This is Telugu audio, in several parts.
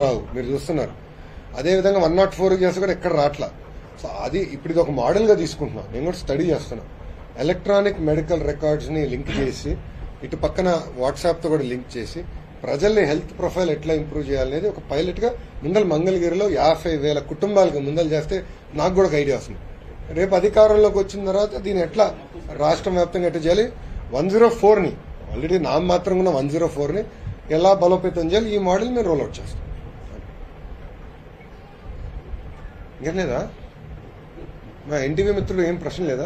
రావు మీరు చూస్తున్నారు అదే విధంగా వన్ నాట్ ఫోర్ చేస్తే కూడా ఎక్కడ రాట్లా సో అది ఇప్పుడు ఇది ఒక మోడల్ గా తీసుకుంటున్నాం నేను కూడా స్టడీ చేస్తున్నా ఎలక్ట్రానిక్ మెడికల్ రికార్డ్స్ ని లింక్ చేసి ఇటు పక్కన వాట్సాప్ తో కూడా లింక్ చేసి ప్రజల్ని హెల్త్ ప్రొఫైల్ ఎట్లా ఇంప్రూవ్ చేయాలనేది ఒక పైలట్ గా ముందల మంగళగిరిలో యాభై వేల కుటుంబాలకు ముందలు చేస్తే నాకు కూడా ఒక ఐడియా వస్తుంది రేపు అధికారంలోకి వచ్చిన తర్వాత దీన్ని ఎట్లా రాష్ట్రం వ్యాప్తంగా ఎట్లా చేయాలి వన్ జీరో ఫోర్ ని ఆల్రెడీ నామ మాత్రం ఉన్న వన్ జీరో ఫోర్ ని ఎలా బలోపేతం చేయాలి ఈ మోడల్ మేము రోల్ అవుట్ చేస్తాం ఇంకేం లేదా మా ఎన్టీవీ మిత్రులు ఏం ప్రశ్న లేదా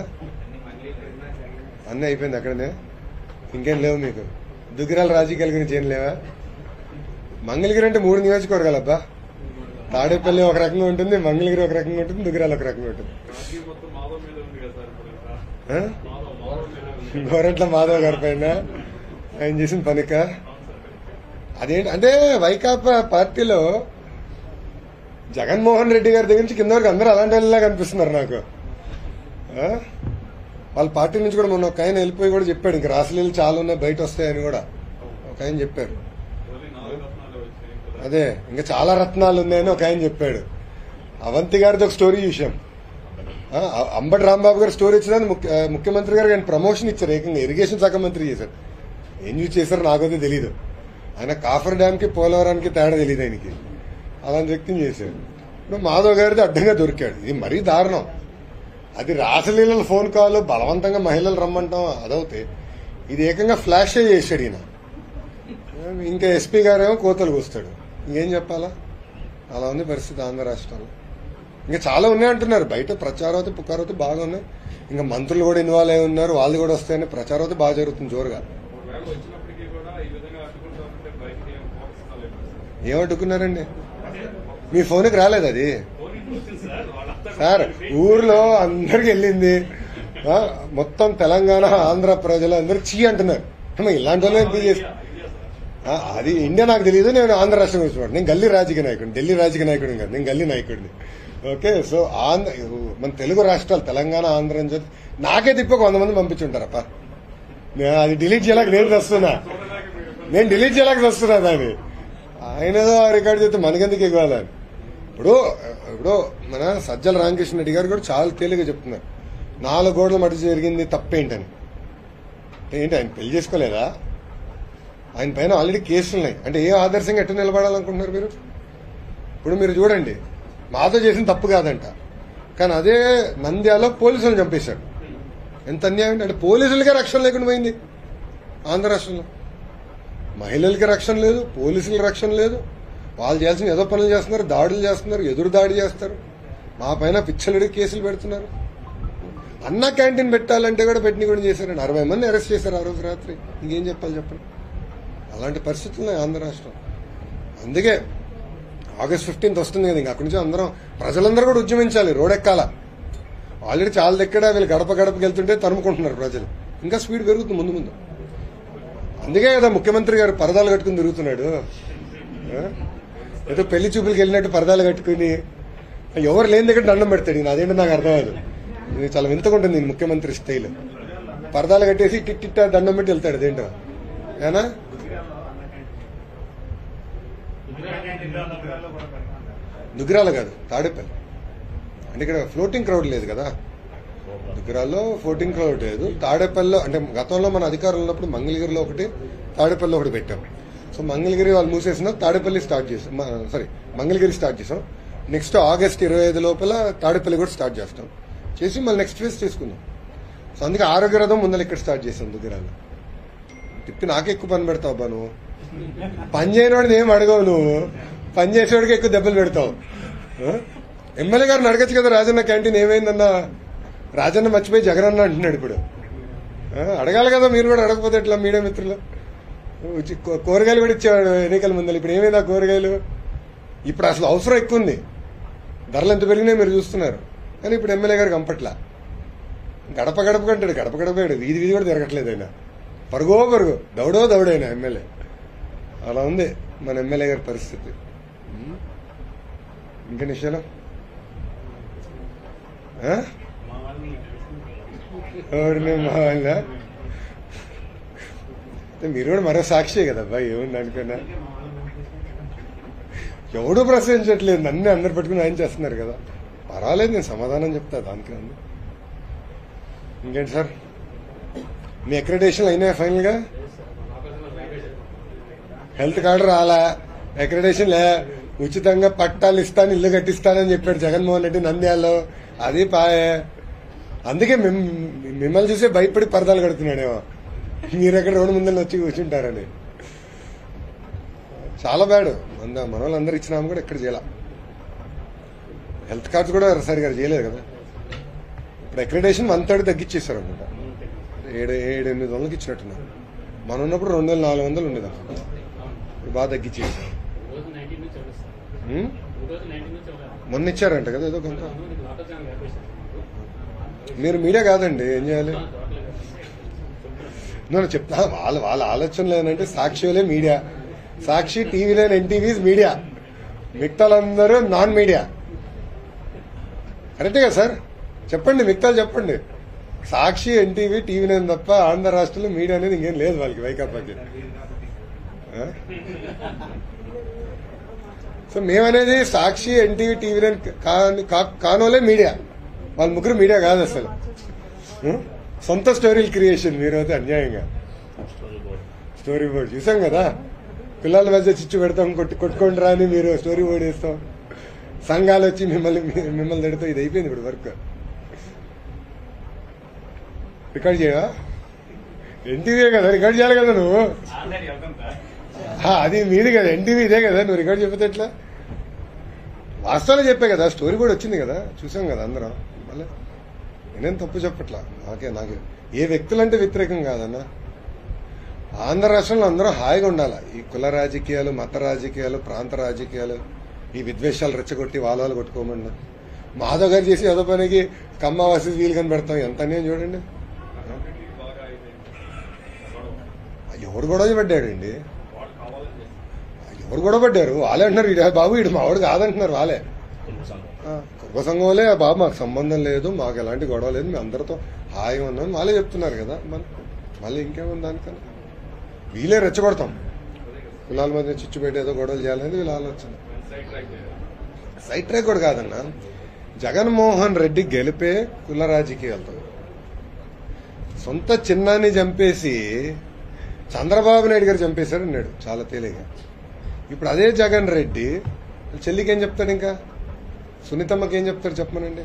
అన్నీ అయిపోయింది అక్కడనే ఇంకేం లేవు మీకు దుగ్గిరాల రాజకీయాల గురించి ఏం లేవా మంగళగిరి అంటే మూడు నియోజకవర్గాలు అబ్బా తాడేపల్లి ఒక రకంగా ఉంటుంది మంగళగిరి ఒక రకంగా ఉంటుంది దుగ్గిరాల ఒక రకంగా ఉంటుంది రాజకీయం మొత్తం మాధవ్ మీద ఉంది కదా సార్ ఇప్పుడు ఇంకా. ఆ? మాధవ్ మాధవ్ మీద ఉంది. గోరంట్ల మాధవ్ గారి పైన ఆయన చేసిన పనిక అవును సార్ అదేంటి అంటే వైకాపా పార్టీలో జగన్మోహన్ రెడ్డి గారి దగ్గర నుంచి కింద వరకు అందరూ అలాంటి వాళ్ళలా కనిపిస్తున్నారు నాకు ఆ? వాళ్ళ పార్టీ నుంచి కూడా మొన్న ఒక ఆయన వెళ్ళిపోయి కూడా చెప్పాడు ఇంకా రాసలీలు చాలా ఉన్నాయి బయట వస్తాయని కూడా ఒక ఆయన చెప్పారు ఓన్లీ నాలుగు రత్నాలు వచ్చాయి ఇంకా అదే ఇంకా చాలా రత్నాలు ఉన్నాయని ఒక ఆయన చెప్పాడు అవంతి గారిది ఒక స్టోరీ చూసాం ఆ, అంబటి రాంబాబు గారు స్టోరీ ఇచ్చిందని ముఖ్య- ఆ, ముఖ్యమంత్రి గారు ఆయన ప్రమోషన్ ఇచ్చారు ఏకంగా ఇరిగేషన్ శాఖ మంత్రి చేశారు ఏం చూసి చేశారో నాకైతే తెలీదు ఆయన కాఫర్ డ్యామ్ కి పోలవరానికి తేడా తెలియదు ఆయనకి అలాంటి వ్యక్తిని చేశారు ఇప్పుడు మాధవ్ గారిది అడ్డంగా దొరికాడు ఇది మరీ దారుణం అది రాసలీలల ఫోన్ కాల్ బలవంతంగా మహిళలు రమ్మంటాం అదవుతే ఇది ఏకంగా ఫ్లాష్ చేశాడు ఈయన ఇంకా ఎస్పీ గారేమో కోతలు కూస్తాడు ఇంకేం చెప్పాలా అలా ఉంది పరిస్థితి ఆంధ్ర రాష్ట్రంలో ఇంకా చాలా ఉన్నాయి అంటున్నారు బయట ప్రచారం అయితే పుకారం అయితే బాగా ఉన్నాయి ఇంకా మంత్రులు కూడా ఇన్వాల్వ్ అయి ఉన్నారు వాళ్ళు కూడా వస్తాయని ప్రచారం అయితే బాగా జరుగుతుంది జోరుగా ఒకవేళ వచ్చినప్పటికీ కూడా ఈ విధంగా అడ్డుకుంటామంటే బయటికి ఏం పోతున్నాలేదు సార్ ఏమడుకున్నారండి మీ ఫోన్కి రాలేదు అది పోనీ వచ్చింది సార్ వాళ్ళంతా సార్ ఊర్లో అందరికి వెళ్ళింది ఆ, మొత్తం తెలంగాణ ఆంధ్ర ప్రజలు అందరు చీ అంటున్నారు అమ్మ, ఇలాంటి వాళ్ళని ఎందుకు చేస్తారు ఐడియా సార్ ఆ, అది ఇండియా నాకు తెలియదు నేను ఆంధ్ర రాష్ట్రం గురించి మాట్లాడు. నేను గల్లీ రాజకీయ నాయకుడిని ఢిల్లీ రాజకీయ నాయకుడిని కాదు నేను గల్లీ నాయకుడిని ఓకే సో ఆంధ్ర మన తెలుగు రాష్ట్రాలు తెలంగాణ ఆంధ్ర అని చెప్పి నాకే తిప్పి ఒక వంద మంది పంపించుంటారప్ప నేను అది డిలీట్ చేయలేక నేను వస్తున్నా చూడలేక మీరు నేను డిలీట్ చేయలేక వస్తున్నా దాన్ని ఆయన ఏదో రికార్డ్ చేస్తే మనకెందుకు ఇవ్వాలని ఇప్పుడు ఇప్పుడు మన సజ్జల రామకృష్ణ రెడ్డి గారు కూడా చాలా తేలిగా చెప్తున్నారు నాలుగు గోడల మధ్య జరిగింది తప్పేంటని ఏంటి ఆయన పెళ్లి చేసుకోలేదా ఆయన పైన ఆల్రెడీ కేసులు ఉన్నాయి అంటే ఏ ఆదర్శంగా ఎట్లా నిలబడాలనుకుంటున్నారు మీరు ఇప్పుడు మీరు చూడండి మాతో చేసిన తప్పు కాదంట కానీ అదే నంద్యాలో పోలీసులను చంపేశాడు ఎంత అన్యాయం అంటే అంటే పోలీసులకే రక్షణ లేకుండా పోయింది ఆంధ్ర రాష్ట్రంలో మహిళలకి రక్షణ లేదు పోలీసులకి రక్షణ లేదు వాళ్ళు చేయాల్సిన ఏదో పనులు చేస్తున్నారు దాడులు చేస్తున్నారు ఎదురు దాడి చేస్తారు మా పైన పిచ్చలడి కేసులు పెడుతున్నారు అన్న క్యాంటీన్ పెట్టాలంటే కూడా పెట్టిన కూడా చేశారండి అరవై మంది అరెస్ట్ చేశారు ఆ రోజు రాత్రి ఇంకేం చెప్పాలి చెప్పండి అలాంటి పరిస్థితులు ఉన్నాయి ఆంధ్ర రాష్ట్రం అందుకే ఆగస్ట్ ఫిఫ్టీన్త్ వస్తుంది కదా ఇంకా అక్కడి నుంచి అందరం ప్రజలందరూ కూడా ఉద్యమించాలి రోడ్ ఎక్కాల ఆల్రెడీ చాలా దగ్గర వీళ్ళు గడప గడపకి వెళ్తుంటే తరుముకుంటున్నారు ప్రజలు ఇంకా స్పీడ్ పెరుగుతుంది ముందు ముందు అందుకే కదా ముఖ్యమంత్రి గారు పరదాలు కట్టుకుని తిరుగుతున్నాడు ఆ? ఏదో పెళ్లి చూపులకు వెళ్ళినట్టు పరదాలు కట్టుకుని ఎవరు లేని దగ్గర దండం పెడతాడు ఈయన. అదేంటో నాకు అర్థం కాదు ఇది చాలా వింతగా ఉంటుంది ఈయన ముఖ్యమంత్రి స్టైల్ పరదాలు కట్టేసి టిట్టిట్ట దండం పెట్టి వెళ్తాడు అదేంటో ఏనా దుగ్గిరాల కాదు తాడేపల్లి అంటే ఇక్కడ ఫ్లోటింగ్ క్రౌడ్ లేదు కదా దుగ్గిరాల్లో ఫ్లోటింగ్ క్రౌడ్ లేదు తాడేపల్లిలో అంటే గతంలో మన అధికారంలో ఉన్నప్పుడు మంగళగిరిలో ఒకటి తాడేపల్లిలో ఒకటి పెట్టాం సో మంగళగిరి వాళ్ళు మూసేసిన తాడేపల్లి స్టార్ట్ చేసాం సారీ మంగళగిరి స్టార్ట్ చేసాం నెక్స్ట్ ఆగస్ట్ ఇరవై ఐదు లోపల తాడేపల్లి కూడా స్టార్ట్ చేస్తాం చేసి మళ్ళీ నెక్స్ట్ ఫేజ్ తీసుకుందాం సో అందుకే ఆరోగ్య రథం ముందర ఇక్కడ స్టార్ట్ చేసాం దుగ్గిరాల్లో తిప్పి నాకే ఎక్కువ పని పెడతావు అబ్బా నువ్వు పని చేయనివాడిని ఏం అడగవు నువ్వు పని చేసేవాడికి ఎక్కువ దెబ్బలు పెడతావు ఆ? ఎమ్మెల్యే గారిని అడగచ్చు కదా రాజన్న క్యాంటీన్ ఏమైందన్నా రాజన్న మర్చిపోయి జగనన్న అంటున్నాడు ఇప్పుడు ఆ, అడగాలి కదా మీరు కూడా అడగకపోతే ఎట్లా మీడియా మిత్రులు వచ్చి కూ- కూరగాయలు కూడా ఇచ్చేవాడు ఎన్నికల ముందర ఇప్పుడు ఏమైంది ఆ కూరగాయలు ఇప్పుడు అసలు అవసరం ఎక్కువ ఉంది ధరలు ఎంత పెరిగినాయి మీరు చూస్తున్నారు కానీ ఇప్పుడు ఎమ్మెల్యే గారికి కంపట్లా గడప గడప కంటాడు గడప గడప వీధి వీధి కూడా తిరగట్లేదు ఆయన పరుగో పరుగు దౌడో దౌడైన ఎమ్మెల్యే అలా ఉంది మన ఎమ్మెల్యే గారి పరిస్థితి ఉం? ఇంకా నిశాలం ఆ? ఎవరిని మా వాళ్ళ అయితే మీరు కూడా మరో సాక్షి కదా అబ్బాయి ఏముంది అనుకున్నా ఎవడు ప్రశ్నించట్లేదు నన్ను అందరు పెట్టుకుని ఆయన చేస్తున్నారు కదా పర్వాలేదు నేను సమాధానం చెప్తా దానికి ఉంది ఇంకేంటి సార్ మీ అక్రిడేషన్ అయినాయా ఫైనల్ గా హెల్త్ కార్డు రాలా అక్రిడేషన్ లే ఉచితంగా పట్టాలు ఇస్తాను ఇల్లు కట్టిస్తానని చెప్పాడు జగన్మోహన్ రెడ్డి నంద్యాలలో అది పాయే అందుకే మిమ్- మిమ్మల్ని చూసే భయపడి పరదాలు కడుతున్నాడేమో మీరు ఎక్కడ రెండు ముందర వచ్చి కూర్చుంటారని చాలా బ్యాడ్ మన మన వాళ్ళందరూ ఇచ్చినాము కూడా ఎక్కడ చేయాల హెల్త్ కార్డ్స్ కూడా సరిగా చేయలేదు కదా ఇప్పుడు అక్రిడేషన్ వన్ థర్డ్ తగ్గించేశారు అనమాట ఏడు ఏడు ఎనిమిది వందలకి ఇచ్చినట్టున్నారు మనం ఉన్నప్పుడు రెండు వేల నాలుగు వందలు ఉండేది అనుకుంటా ఇప్పుడు బాగా తగ్గించేసారు రోజు నైన్టీన్ నుంచి ఎవరు ఇస్తారు ఉం? రోజు నైన్టీన్ నుంచి ఎవరు మొన్న ఇచ్చారంట కదా ఏదో కొంత ఆటో ఛానల్ వ్యాపేశారు మీరు మీడియా కాదండి ఏం చేయాలి టోటల్ నేను చెప్తా వాళ్ళ వాళ్ళ ఆలోచన లేదంటే సాక్షిలే మీడియా సాక్షి టీవీ లేని ఎన్టీవీస్ మీడియా మిగతాలందరూ నాన్ మీడియా కరెక్టే కదా సార్ చెప్పండి మిగతాలు చెప్పండి సాక్షి ఎన్టీవీ టీవీ నేను తప్ప ఆంధ్ర రాష్ట్రంలో మీడియా అనేది ఇంకేం లేదు వాళ్ళకి వైకాపాకి ఆ? సో మేమనేది సాక్షి ఎన్టీవీ టీవీ నైన్ కాని- కా- కానోలే మీడియా వాళ్ళ ముగ్గురు మీడియా కాదు అసలు ఉం? సొంత స్టోరీలు క్రియేషన్ మీరు అయితే అన్యాయంగా స్టోరీ బోర్డ్ చూసాం కదా పిల్లల మధ్య చిచ్చు పెడతాం కొట్టు కొట్టుకోండి రా అని మీరు స్టోరీ బోర్డ్ వేస్తాం సంఘాలు వచ్చి మిమ్మల్ని మిమ్మల్ని తిడతాం ఇది అయిపోయింది ఇప్పుడు వర్క్ రికార్డ్ చేయవా ఎన్టీవీ కదా రికార్డ్ చేయాలి కదా నువ్వు ఆల్రెడీ వెళ్తుందా ఆ, అది మీది కదా ఎన్టీవీ ఇదే కదా నువ్వు రికార్డ్ చెప్పితే ఎట్లా వాస్తవాలు చెప్పే కదా స్టోరీ కూడా వచ్చింది కదా చూసాం కదా అందరం మళ్ళీ నేనేం తప్పు చెప్పట్లా నాకే నాకే ఏ వ్యక్తులంటే వ్యతిరేకం కాదన్నా ఆంధ్ర రాష్ట్రంలో అందరూ హాయిగా ఉండాలి ఈ కుల రాజకీయాలు మత రాజకీయాలు ప్రాంత రాజకీయాలు ఈ విద్వేషాలు రెచ్చగొట్టి వాళ్ళ కొట్టుకోమన్నా మాధవ్ గారు చేసి ఏదో పనికి కమ్మ వసతి వీలు కనిపెడతాం ఎంత అన్యాయం చూడండి కంప్లీట్లీ బాగా అయిపోయింది గొడవ ఎవరు గొడవ పడ్డాడండి వాడు కావాలని చేస్తారు ఎవరు గొడవ పడ్డారు వాళ్ళే అంటున్నారు "ఈడు బాబు ఇడు మావాడు కాదంటున్నారు వాళ్ళే ఆ, కుర్మ సంఘంలే బాబు మాకు సంబంధం లేదు మాకు ఎలాంటి గొడవ లేదు మేము అందరితో హాయిగా ఉన్నాం వాళ్ళే చెప్తున్నారు కదా మన మళ్ళీ ఇంకేముంది దానికన్నా వీళ్ళే రెచ్చగొడతాం కులాల మధ్య చిచ్చు పెట్టి ఏదో గొడవలు చేయాలనేది వీళ్ళ ఆలోచన సైడ్ ట్రాక్ చేయాలి సైట్ ట్రాక్ కూడా కాదన్నా జగన్మోహన్ రెడ్డి గెలిపే కుల రాజకీయాలతో సొంత చిన్నాన్ని చంపేసి చంద్రబాబు నాయుడు గారు చంపేశారు అన్నాడు చాలా తేలిగా ఇప్పుడు అదే జగన్ రెడ్డి వాళ్ళ చెల్లికి ఏం చెప్తాడు ఇంకా సునీతమ్మకి ఏం చెప్తాడు చెప్పమనండి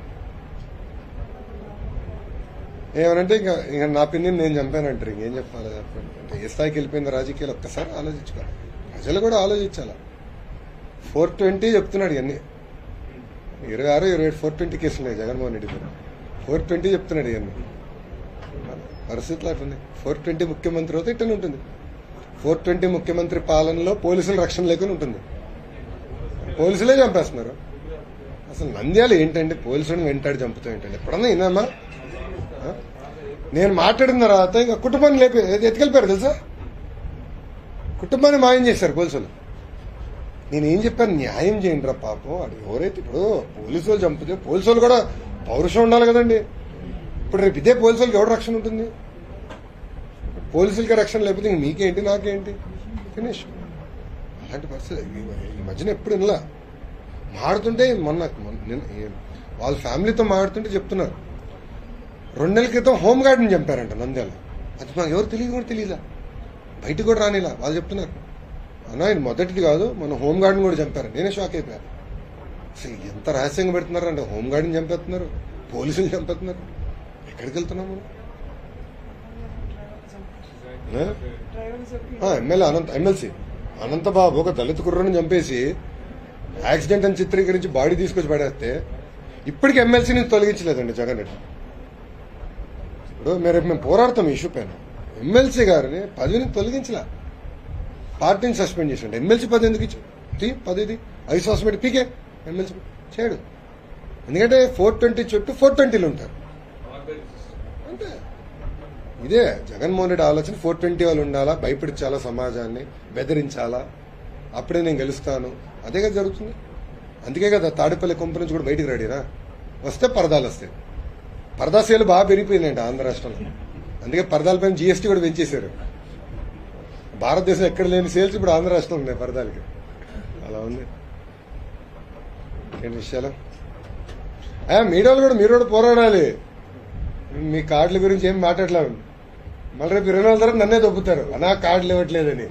ఏమనంటే ఇంకా ఇంకా నా పిన్ని నేను చంపానంటారు ఇంకేం చెప్పాలి చెప్పండి అంటే ఏ స్థాయికి వెళ్ళిపోయింది రాజకీయాలు ఒక్కసారి ఆలోచించుకోవాలి ప్రజలు కూడా ఆలోచించాలి ఫోర్ ట్వంటీ చెప్తున్నాడు ఇవన్నీ ఇరవై ఆరు ఇరవై ఏడు ఫోర్ ట్వంటీ కేసులు ఉన్నాయి జగన్మోహన్ రెడ్డి మీద ఫోర్ ట్వంటీ చెప్తున్నాడు ఇవన్నీ పరిస్థితులు అట్లుంది ఫోర్ ట్వంటీ ముఖ్యమంత్రి అయితే ఇట్టనే ఉంటుంది ఫోర్ ట్వంటీ ముఖ్యమంత్రి పాలనలో పోలీసుల రక్షణ లేకుండా ఉంటుంది పోలీసులే చంపేస్తున్నారు అసలు నంద్యాల ఏంటండి పోలీసులను వెంటాడి చంపుతూ ఏంటండి ఎప్పుడన్నా విన్నామా ఆ? నేను మాట్లాడిన తర్వాత ఇంకా కుటుంబాన్ని లేపి ఎత్తుకెళ్ళిపోయారు తెలుసా కుటుంబాన్ని మాయం చేశారు పోలీసులు నేనేం చెప్పాను న్యాయం చేయండి రా పాపం అది ఎవరైతే ఇప్పుడు పోలీసు వాళ్ళు చంపితే పోలీసు వాళ్ళు కూడా పౌరుషం ఉండాలి కదండి ఇప్పుడు రేపు ఇదే పోలీసు వాళ్ళకి ఎవరు రక్షణ ఉంటుంది పోలీసులకి రక్షణ లేకపోతే ఇంక మీకేంటి నాకేంటి ఫినిష్ అలాంటి పరిస్థితి ఈ- ఈ మధ్యన ఎప్పుడు వినలా మాడుతుంటే మొన్న మొన్న- నిన్న- ఏ- వాళ్ళ ఫ్యామిలీతో మాడుతుంటే చెప్తున్నారు రెండు నెలల క్రితం హోమ్ గార్డ్ని చంపారంట నంద్యాల అది మాకు ఎవరు తెలియదు కూడా తెలియదా బయటకు కూడా రానిలా వాళ్ళు చెప్తున్నారు అన్నా ఇది మొదటిది కాదు మన హోమ్ గార్డ్ని కూడా చంపారు నేనే షాక్ అయిపోయాను అసలు ఎంత రహస్యంగా పెడుతున్నారు అంటే హోమ్ గార్డ్ని చంపేస్తున్నారు పోలీసులు చంపేస్తున్నారు ఎక్కడికి వెళ్తున్నాం మనం ఏ? ఆ, ఎమ్మెల్యే అనంత ఎమ్మెల్సీ అనంతబాబు ఒక దళిత కుర్రను చంపేసి యాక్సిడెంట్ అని చిత్రీకరించి బాడీ తీసుకొచ్చి పడేస్తే ఇప్పటికి ఎమ్మెల్సీ నుంచి తొలగించలేదండి జగన్ రెడ్డి ఇప్పుడు మీరు మేము పోరాడతాం ఈ ఇష్యూ పైన ఎమ్మెల్సీ గారిని పదవిని తొలగించలే పార్టీని సస్పెండ్ చేసిండు ఎమ్మెల్సీ పదవి ఎందుకు ఇచ్చు తీ పదవిది ఐదు సంవత్సరం పెట్టి పీకే ఎమ్మెల్సీ చేయడు ఎందుకంటే ఫోర్ ట్వంటీ చుట్టూ ఫోర్ ట్వంటీలు ఉంటారు అంతే ఇదే జగన్మోహన్ రెడ్డి ఆలోచన ఫోర్ ట్వంటీ వాళ్ళు ఉండాలా భయపెడించాలా సమాజాన్ని బెదిరించాలా అప్పుడే నేను గెలుస్తాను అదే కదా జరుగుతుంది అందుకే కదా తాడేపల్లి కొంప నుంచి కూడా బయటికి రాడిరా వస్తే పరదాలు వస్తాయి పరదా సేలు బాగా పెరిగిపోయిందంట ఆంధ్ర రాష్ట్రంలో అందుకే పరదాలపైన జీఎస్టీ కూడా పెంచేశారు భారతదేశం ఎక్కడ లేని సేల్స్ ఇప్పుడు ఆంధ్ర రాష్ట్రంలో ఉన్నాయి పరదాలకి అలా ఉంది ఏంటి విషయాలు ఆ, మీడియాలో కూడా మీరు కూడా పోరాడాలి మీ కార్డుల గురించి ఏం మాట్లాడలేము మళ్ళీ రేపు ఇరవై నాలుగు తర్వాత నన్నే దొబ్బుతారు అనా కార్డులు ఇవ్వట్లేదని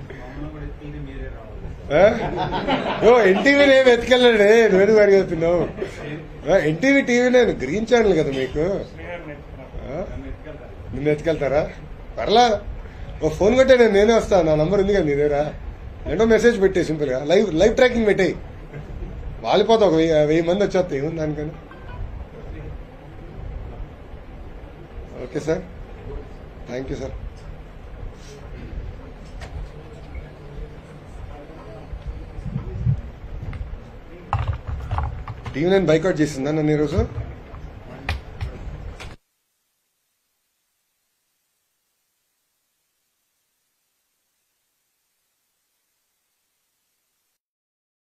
ఆ? ఓ ఎన్టీవీ నేను వెతికెళ్ళండి నువ్వు వారికి చెప్తున్నావు ఎన్టీవీ టీవీ నేను గ్రీన్ ఛానల్ కదా మీకు ఆ? నిన్ను ఎత్తుకెళ్తారా పర్లా ఓ ఫోన్ కొట్టే నేను నేనే వస్తాను నా నంబర్ ఉంది కదా నీ దగ్గర ఏంటో మెసేజ్ పెట్టే సింపుల్ గా లైవ్ లైవ్ ట్రాకింగ్ పెట్టేయి వాలిపోతా ఒక వెయ్యి వెయ్యి మంది వచ్చేస్తాయి ఏముంది దానికని okay sir thank you sir TV నేను బైకౌట్ చేసిందా నన్ను ఈరోజు